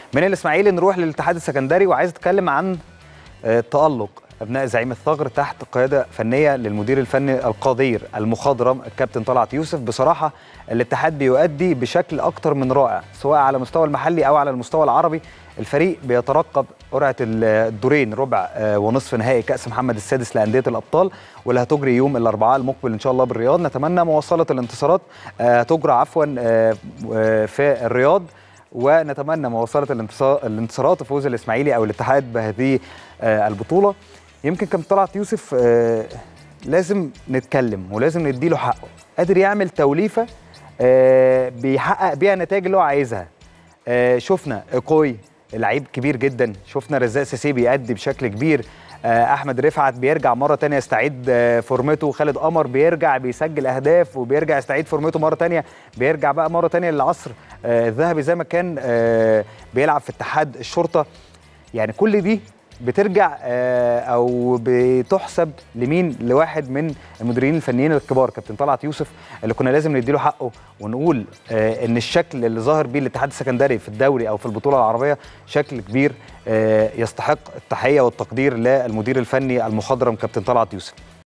من الاسماعيلي نروح للاتحاد السكندري وعايز اتكلم عن آه، تألق ابناء زعيم الثغر تحت قياده فنيه للمدير الفني القدير المخضرم الكابتن طلعت يوسف بصراحه الاتحاد بيؤدي بشكل اكتر من رائع سواء على المستوى المحلي او على المستوى العربي الفريق بيترقب قرعه الدورين ربع آه، ونصف نهائي كاس محمد السادس لانديه الابطال واللي هتجري يوم الاربعاء المقبل ان شاء الله بالرياض نتمنى مواصله الانتصارات آه، تجرى عفوا آه، آه، في الرياض ونتمنى مواصله الانتصار- الانتصارات وفوز الاسماعيلي او الاتحاد بهذه آه، البطوله يمكن كان طلعت يوسف آه، لازم نتكلم ولازم نديله حقه قادر يعمل توليفه آه، بيحقق بيها النتائج اللي هو عايزها آه، شفنا ايكوي لعيب كبير جدا شفنا رزاق سيسي بيأدي بشكل كبير آه، احمد رفعت بيرجع مره تانية يستعيد آه، فورمته خالد قمر بيرجع بيسجل اهداف وبيرجع يستعيد فورمته مره تانية بيرجع بقى مره تانية للعصر آه، الذهبي زي ما كان آه، بيلعب في اتحاد الشرطه يعني كل دي بترجع آه، او بتحسب لمين لواحد من المديرين الفنيين الكبار كابتن طلعت يوسف اللي كنا لازم نديله حقه ونقول آه، ان الشكل اللي ظاهر بيه الاتحاد السكندري في الدوري او في البطوله العربيه شكل كبير آه، يستحق التحيه والتقدير للمدير الفني المخضرم كابتن طلعت يوسف